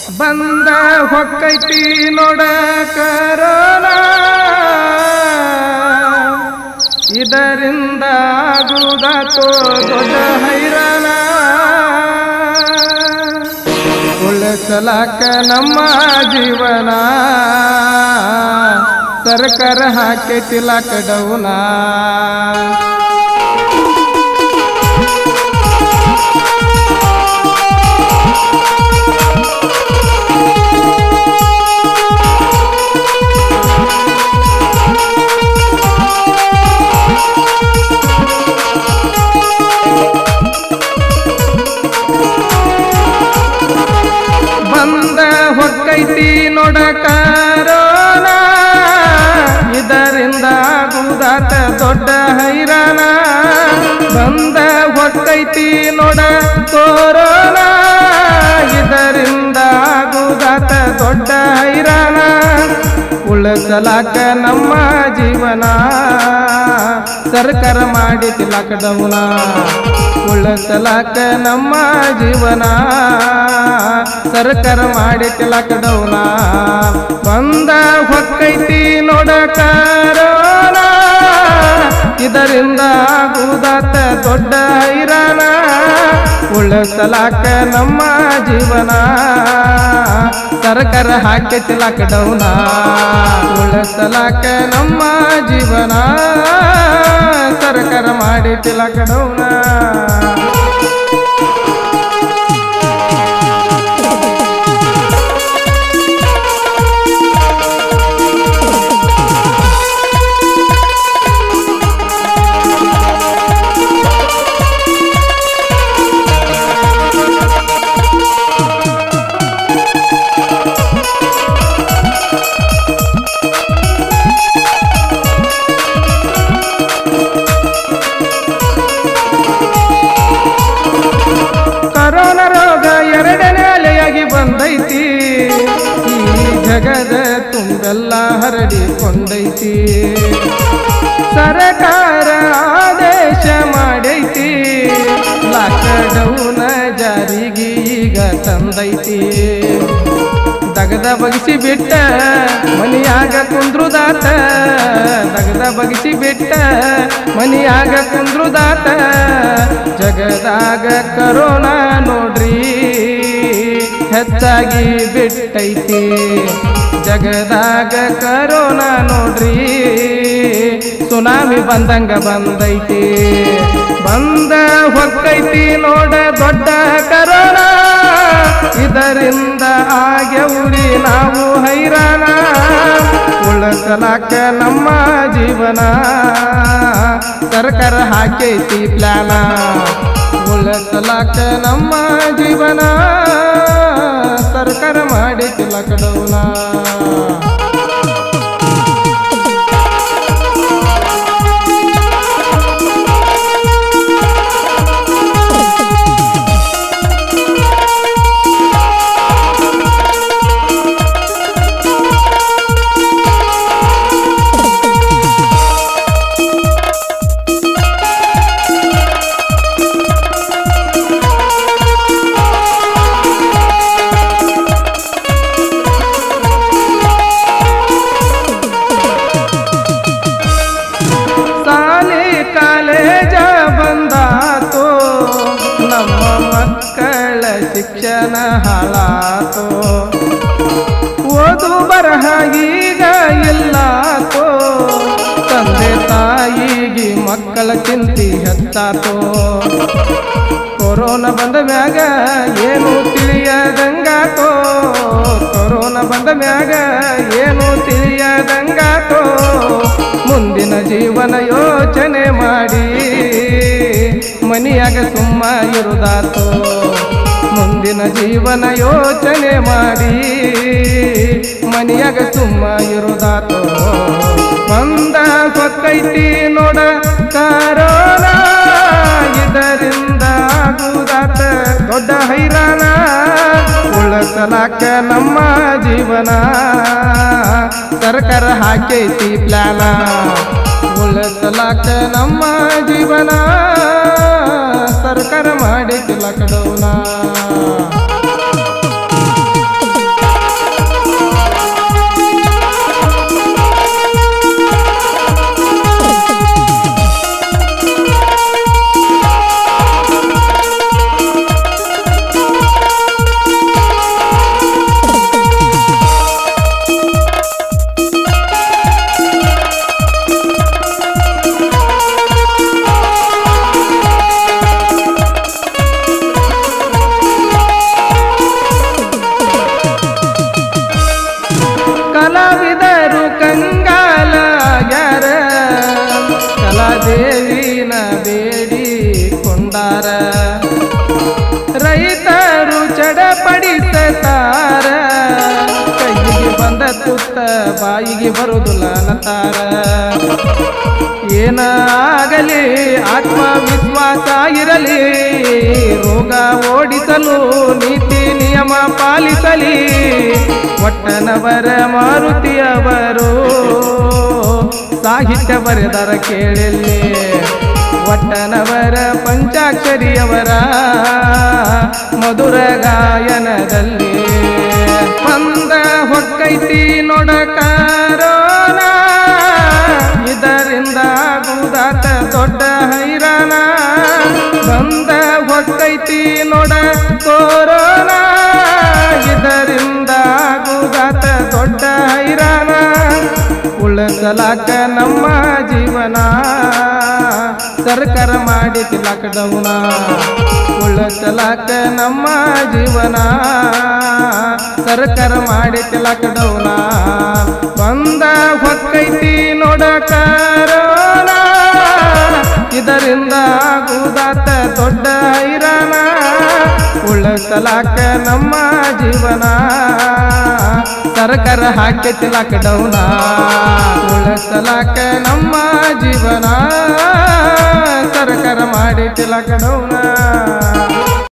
ಬಂದ ಹೊಕ್ಕೈತಿ ನೋಡ ಕರೋನ ಇದರಿಂದ ಆಗುವುದಾತೋ ದೊಡ್ಡ ಹೈರಾಣ ಉಳಿಸಲಾಕ ನಮ್ಮ ಜೀವನ ಸರ್ಕಾರ ಹಾಕೈತಿ ಲಾಕ್ಡೌನ ಬಂದ ಹೊಕ್ಕೈತಿ ನೋಡ ಕರೋನ ಇದರಿಂದ ಆಗುವುದಾತ ದೊಡ್ಡ ಹೈರಾಣ ಬಂದ ಹೊಕ್ಕೈತಿ ನೋಡ ಕೊರೋನ ಇದರಿಂದ ಆಗುವುದಾತ ದೊಡ್ಡ ಹೈರಾಣ ಉಳಿಸಲಾಕ ನಮ್ಮ ಜೀವನ ಸರ್ಕಾರ ಮಾಡಿತಿ ಲಾಕ್ಡೌನ ಉಳಿಸಲಾಕ ನಮ್ಮ ಜೀವನ ಸರ್ಕಾರ ಮಾಡಿತಿ ಲಾಕ್ಡೌನ ಬಂದ ಹೊಕ್ಕೈತಿ ನೋಡ ಕರೋನ ಇದರಿಂದ ಆಗುವುದಾತ ದೊಡ್ಡ ಹೈರಾಣ ಉಳಿಸಲಾಕ ನಮ್ಮ ಜೀವನ ಸರ್ಕಾರ ಹಾಕೈತಿ ಲಾಕ್ಡೌನ ಉಳಿಸಲಾಕ ನಮ್ಮ ಜೀವನ ಸರ್ಕಾರ ಮಾಡೈತಿ ಲಾಕ್ಡೌನ ಕರೋನಾ ರೋಗ ಎರಡನೇ ಅಲೆಯಾಗಿ ಬಂದೈತಿ ಈ ಜಗದ ತುಂಬೆಲ್ಲ ಹರಡಿಕೊಂಡೈತಿ ಸರಕಾರ ಆದೇಶ ಮಾಡೈತಿ ಲಾಕ್ಡೌನ ಜಾರಿಗೆ ಈಗ ತಂದೈತಿ ದಗದ ಬಗಿಸಿ ಬಿಟ್ಟ ಮನಿಯಾಗ ಕುಂದ್ರುದಾತ ದಗದ ಬಗಿಸಿ ಬಿಟ್ಟ ಮನಿಯಾಗ ಕುಂದ್ರುದಾತ ಜಗದಾಗ ಕರೋನಾ ನೋಡ್ರಿ ಹೆಚ್ಚಾಗಿ ಬಿಟ್ಟೈತಿ ಜಗದಾಗ ಕರೋನಾ ನೋಡ್ರಿ ಸುನಾಮಿ ಬಂದಂಗ ಬಂದೈತಿ ಬಂದ ಹೊಕ್ಕೈತಿ ನೋಡ ದೊಡ್ಡ ಕರೋನಾ ಇದರಿಂದ ಆಗ್ಯವುರಿ ನಾವು ಹೈರಾಣ ಉಳಿಸಲಾಕ ನಮ್ಮ ಜೀವನ ಸರ್ಕಾರ ಹಾಕೈತಿ ಪ್ಲಾನ ಉಳಿಸಲಾಕ ನಮ್ಮ ಜೀವನ ಸರ್ಕಾರ ಮಾಡೈತಿ ಲಾಕ್ಡೌನ ಸಾಲಿ ಕಾಲೇಜ ಬಂದಾತೋ ನಮ್ಮ ಮಕ್ಕಳ ಶಿಕ್ಷಣ ಹಾಳಾತೋ ಓದು ಬರಹ ಈಗ ಇಲ್ಲಾತೋ ತಂದೆ ತಾಯಿಗೆ ಮಕ್ಕಳ ಚಿಂತಿ ಹೆಚ್ಚಾತೋ ಕೊರೋನಾ ಬಂದ ಮ್ಯಾಗ ಏನು ತಿಳಿಯದಂಗಾತೋ ಕೊರೋನಾ ಬಂದ ಮ್ಯಾಗ ಏನು ತಿಳಿಯದಂಗಾತೋ ಮುಂದಿನ ಜೀವನ ಯೋಚನೆ ಮಾಡಿ ಮನಿಯಾಗ ಸುಮ್ಮ ಇರುದಾತೋ ಮುಂದಿನ ಜೀವನ ಯೋಚನೆ ಮಾಡಿ ಮನಿಯಾಗ ಸುಮ್ಮ ಇರುದಾತೋ ಬಂದ ಹೊಕ್ಕೈತಿ ನೋಡ ಕಾರೋನಾ ಇದರಿಂದ ಆಗುದಾತ ದೊಡ್ಡ ಹೈರಾಣ ಉಳಿಸಲಾಕ ನಮ್ಮ ಜೀವನ ಸರ್ಕಾರ ಹಾಕೈತಿ ಪ್ಲಾನ ಉಳಿಸಲಾಕ ನಮ್ಮ ಜೀವನ ಸರ್ಕಾರ ಮಾಡೈತಿ ಲಾಕ್ಡೌನ ತುತ್ತ ಬಾಯಿಗೆ ಬರುವುದಿಲ್ಲ ನತಾರ ಏನಾಗಲಿ ಆತ್ಮವಿಶ್ವಾಸ ಇರಲಿ ರೋಗ ಓಡಿಸಲು ನೀತಿ ನಿಯಮ ಪಾಲಿಸಲಿ ಒಟ್ಟನವರ ಮಾರುತಿಯವರು ಸಾಹಿತ್ಯ ಬರೆದರ ಕೇಳಲಿ ಒಟ್ಟನವರ ಪಂಚಾಕ್ಷರಿಯವರ ಮಧುರ ಗಾಯನದಲ್ಲಿ ಬಂದ ಹೊಕ್ಕೈತಿ ನೋಡಕಾರೋಣ ಇದರಿಂದ ಆಗುದಾತ ದೊಡ್ಡ ಹೈರಾಣ ಬಂದ ಹೊಕ್ಕೈತಿ ನೋಡ ತೋರೋಣ ಇದರಿಂದ ಆಗುದಾತ ದೊಡ್ಡ ಹೈರಾಣ ಉಳಿಸಲಾಕ ನಮ್ಮ ಜೀವನ ಸರ್ಕಾರ ಮಾಡಿತಿ ಲಾಕ್ಡೌನ ಉಳಿಸಲಾಕ ನಮ್ಮ ಜೀವನ ಸರ್ಕಾರ ಮಾಡಿತಿ ಲಾಕ್ಡೌನ ಬಂದ ಹೊಕ್ಕೈತಿ ನೋಡಕಾರೋಣ ಇದರಿಂದ ಆಗುದಾತ ದೊಡ್ಡ ಹೈರಾಣ ಉಳಿಸಲಾಕ ನಮ್ಮ ಜೀವನ ಸರ್ಕಾರ ಹಾಕೈತಿ ಲಾಕ್ಡೌನ ಉಳಿಸಲಾಕ ನಮ್ಮ ಜೀವನ ಸರ್ಕಾರ ಮಾಡೈತಿ ಲಾಕ್ಡೌನ